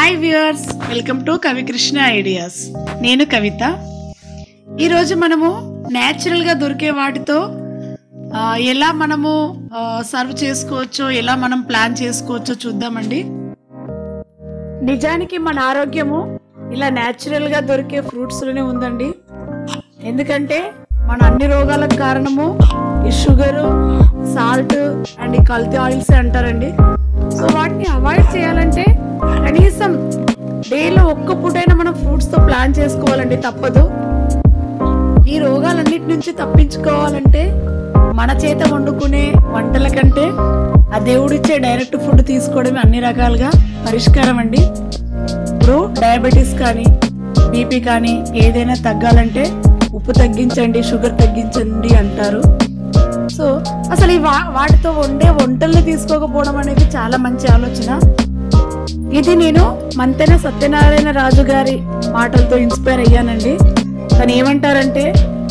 hi viewers welcome to Kavikrishna ideas నేను కవిత ఈరోజు మనము న్యాచురల్గా దొరికే వాటితో ఆ, ఎలా మనము సర్వ్ చేసుకోవచ్చో ఎలా మనం ప్లాన్ చేసుకోవచ్చో చూద్దామండి నిజానికి మన ఆరోగ్యము ఇలా న్యాచురల్గా దొరికే ఫ్రూట్స్లోనే ఉందండి ఎందుకంటే మన అన్ని రోగాలకు కారణము ఈ షుగరు సాల్ట్ అండ్ ఈ కల్తీ ఆయిల్స్ అంటారండి సో వాటిని అవాయిడ్ చేయాలంటే కనీసం డేలో ఒక్క పూటైనా మనం ఫ్రూట్స్ తో ప్లాన్ చేసుకోవాలండి తప్పదు ఈ రోగాలన్నిటి నుంచి తప్పించుకోవాలంటే మన చేత వండుకునే వంటల కంటే ఆ దేవుడిచ్చే డైరెక్ట్ ఫుడ్ తీసుకోవడమే అన్ని రకాలుగా పరిష్కారం అండి ఇప్పుడు డయాబెటీస్ కానీ బీపీ కానీ ఏదైనా తగ్గాలంటే ఉప్పు తగ్గించండి షుగర్ తగ్గించండి అంటారు సో అసలు ఈ వా- వాటితో వండే వంటల్ని తీసుకోకపోవడం అనేది చాలా మంచి ఆలోచన ఇది నేను మంతెన సత్యనారాయణ రాజు గారి మాటలతో ఇన్స్పైర్ అయ్యానండి తను ఏమంటారంటే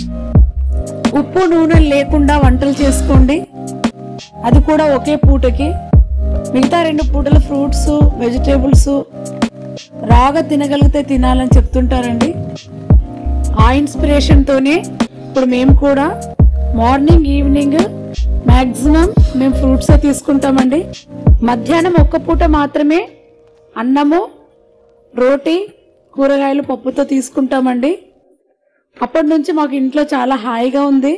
ఉప్పు నూనె లేకుండా వంటలు చేసుకోండి అది కూడా ఒకే పూటకి మిగతా రెండు పూటల ఫ్రూట్స్ వెజిటేబుల్స్ రాగా తినగలిగితే తినాలని చెప్తుంటారండి ఆ ఇన్స్పిరేషన్ తోనే ఇప్పుడు మేము కూడా మార్నింగ్ ఈవినింగ్ మాక్సిమం మేము ఫ్రూట్స్ తీసుకుంటామండి మధ్యాహ్నం ఒక్క పూట మాత్రమే అన్నము రోటీ కూరగాయలు పప్పుతో తీసుకుంటామండి అప్పటి నుంచి మాకు ఇంట్లో చాలా హాయిగా ఉంది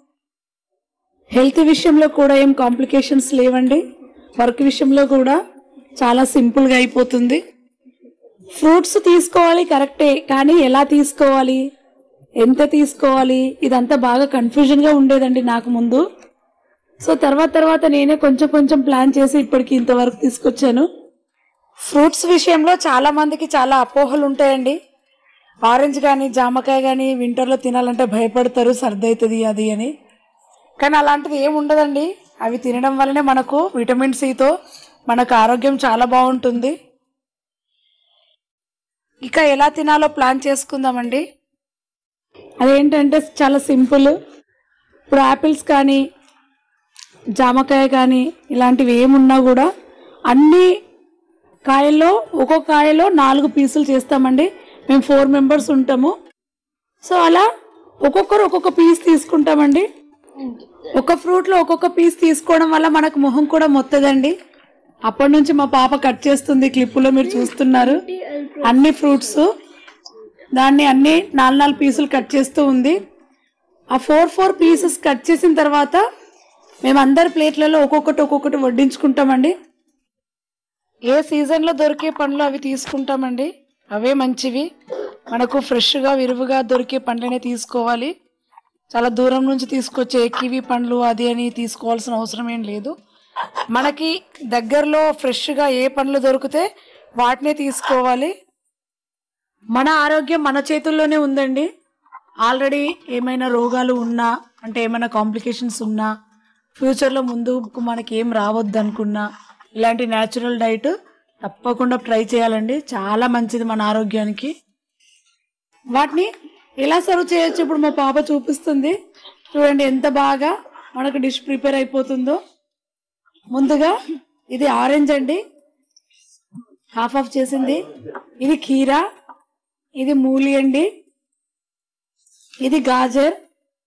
హెల్త్ విషయంలో కూడా ఏం కాంప్లికేషన్స్ లేవండి వర్క్ విషయంలో కూడా చాలా సింపుల్గా అయిపోతుంది ఫ్రూట్స్ తీసుకోవాలి కరెక్టే కానీ ఎలా తీసుకోవాలి ఎంత తీసుకోవాలి ఇదంతా బాగా కన్ఫ్యూజన్గా ఉండేదండి నాకు ముందు సో తర్వాత తర్వాత నేనే కొంచెం కొంచెం ప్లాన్ చేసి ఇప్పటికి ఇంతవరకు తీసుకొచ్చాను ఫ్రూట్స్ విషయంలో చాలా మందికి చాలా అపోహలు ఉంటాయండి ఆరెంజ్ కానీ జామకాయ కానీ వింటర్లో తినాలంటే భయపడతారు సర్ది అవుతుంది అది అని కానీ అలాంటిది ఏమి ఉండదండి అవి తినడం వల్లనే మనకు విటమిన్ సితో మనకు ఆరోగ్యం చాలా బాగుంటుంది ఇక ఎలా తినాలో ప్లాన్ చేసుకుందామండి అదేంటంటే చాలా సింపుల్ ఇప్పుడు యాపిల్స్ కానీ జామకాయ కానీ ఇలాంటివి ఏమున్నా కూడా అన్ని కాయల్లో ఒక్కొక్క కాయలో నాలుగు పీసులు చేస్తామండి మేము ఫోర్ మెంబర్స్ ఉంటాము సో అలా ఒక్కొక్కరు ఒక్కొక్క పీస్ తీసుకుంటామండి ఒక ఫ్రూట్లో ఒక్కొక్క పీస్ తీసుకోవడం వల్ల మనకు మొహం కూడా మొత్తదండి అప్పటి నుంచి మా పాప కట్ చేస్తుంది క్లిప్పులో మీరు చూస్తున్నారు అన్ని ఫ్రూట్స్ దాన్ని అన్ని నాలుగు నాలుగు పీసులు కట్ చేస్తూ ఉంది ఆ ఫోర్ ఫోర్ పీసెస్ కట్ చేసిన తర్వాత మేము అందరి ప్లేట్లలో ఒక్కొక్కటి ఒక్కొక్కటి వడ్డించుకుంటామండి ఏ సీజన్లో దొరికే పండ్లు అవి తీసుకుంటామండి అవే మంచివి మనకు ఫ్రెష్గా విరువుగా దొరికే పండ్లనే తీసుకోవాలి చాలా దూరం నుంచి తీసుకొచ్చే కివి పండ్లు అది అని తీసుకోవాల్సిన అవసరం ఏం లేదు మనకి దగ్గరలో ఫ్రెష్గా ఏ పండ్లు దొరికితే వాటినే తీసుకోవాలి మన ఆరోగ్యం మన చేతుల్లోనే ఉందండి ఆల్రెడీ ఏమైనా రోగాలు ఉన్నా అంటే ఏమైనా కాంప్లికేషన్స్ ఉన్నా ఫ్యూచర్లో ముందుకు మనకి ఏం రావద్దు అనుకున్నా ఇలాంటి న్యాచురల్ డైట్ తప్పకుండా ట్రై చేయాలండి చాలా మంచిది మన ఆరోగ్యానికి వాటిని ఎలా సర్వ్ చేయొచ్చు ఇప్పుడు మా పాప చూపిస్తుంది చూడండి ఎంత బాగా మనకు డిష్ ప్రిపేర్ అయిపోతుందో ముందుగా ఇది ఆరెంజ్ అండి హాఫ్ ఆఫ్ చేసింది ఇది కీరా ఇది మూలి అండి ఇది గాజర్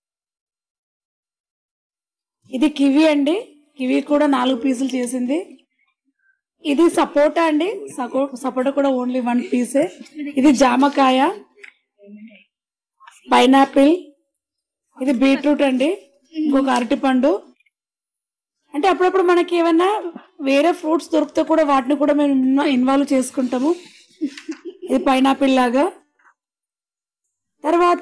ఇది కివి అండి కివి కూడా నాలుగు పీసులు చేసింది ఇది సపోటా అండి సపో- సపోటా కూడా ఓన్లీ వన్ పీసే ఇది జామకాయ పైనాపిల్ ఇది బీట్రూట్ అండి ఇంకొక అరటిపండు అంటే అప్పుడప్పుడు మనకి ఏమన్నా వేరే ఫ్రూట్స్ దొరికితే కూడా వాటిని కూడా మేము ఇన్వాల్వ్ చేసుకుంటాము ఇది పైనాపిల్ లాగా తర్వాత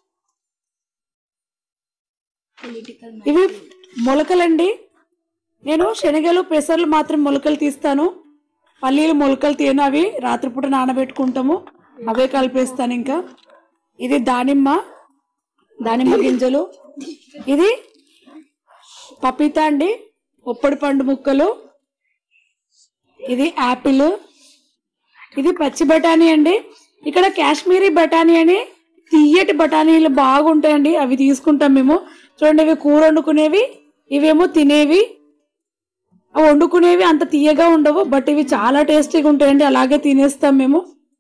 ఇవి మొలకలండి నేను శనగలు పెసర్లు మాత్రం మొలకలు తీస్తాను పల్లీలు మొలకలు తీయను అవి రాత్రిపూట నానబెట్టుకుంటాము అవే కలిపేస్తాను ఇంకా ఇది దానిమ్మ దానిమ్మ గింజలు ఇది పపీతా అండి ఉప్పడి పండు ముక్కలు ఇది యాపిల్ ఇది పచ్చి బఠానీ అండి ఇక్కడ కాశ్మీరీ బఠానీ అని తీయటి బఠానీలు బాగుంటాయండి అవి తీసుకుంటాం మేము చూడండి ఇవి కూర వండుకునేవి ఇవేమో తినేవి అవి వండుకునేవి అంత తీయగా ఉండవు బట్ ఇవి చాలా టేస్టీగా ఉంటాయండి అలాగే తినేస్తాం మేము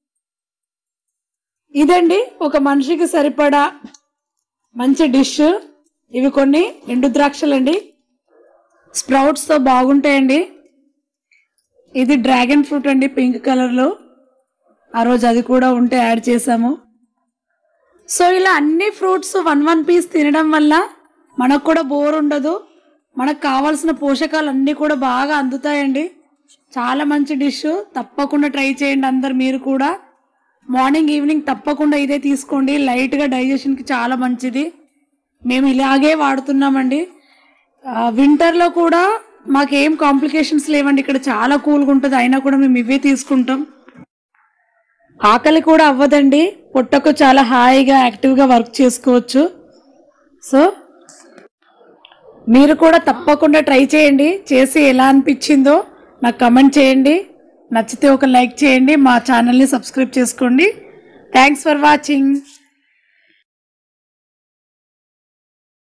ఇదండి ఒక మనిషికి సరిపడా మంచి డిష్ ఇవి కొన్ని ఎండు ద్రాక్షలండి స్ప్రౌట్స్తో బాగుంటాయండి ఇది డ్రాగన్ ఫ్రూట్ అండి పింక్ కలర్లో ఆ రోజు అది కూడా ఉంటే యాడ్ చేసాము సో ఇలా అన్ని ఫ్రూట్స్ వన్ వన్ పీస్ తినడం వల్ల మనకు కూడా బోర్ ఉండదు మనకు కావాల్సిన పోషకాలు అన్నీ కూడా బాగా అందుతాయండి చాలా మంచి డిష్ తప్పకుండా ట్రై చేయండి అందరు మీరు కూడా మార్నింగ్ ఈవినింగ్ తప్పకుండా ఇదే తీసుకోండి లైట్గా డైజెషన్కి చాలా మంచిది మేము ఇలాగే వాడుతున్నామండి ఆ, వింటర్లో కూడా మాకేం కాంప్లికేషన్స్ లేవండి ఇక్కడ చాలా కూల్గా ఉంటుంది అయినా కూడా మేము ఇవే తీసుకుంటాం ఆకలి కూడా అవ్వదండి పొట్టకు చాలా హాయిగా యాక్టివ్గా వర్క్ చేసుకోవచ్చు సో మీరు కూడా తప్పకుండా ట్రై చేయండి చేసి ఎలా అనిపించిందో నాకు కమెంట్ చేయండి నచ్చితే ఒక లైక్ చేయండి మా ఛానల్ని సబ్స్క్రైబ్ చేసుకోండి థ్యాంక్స్ ఫర్ వాచింగ్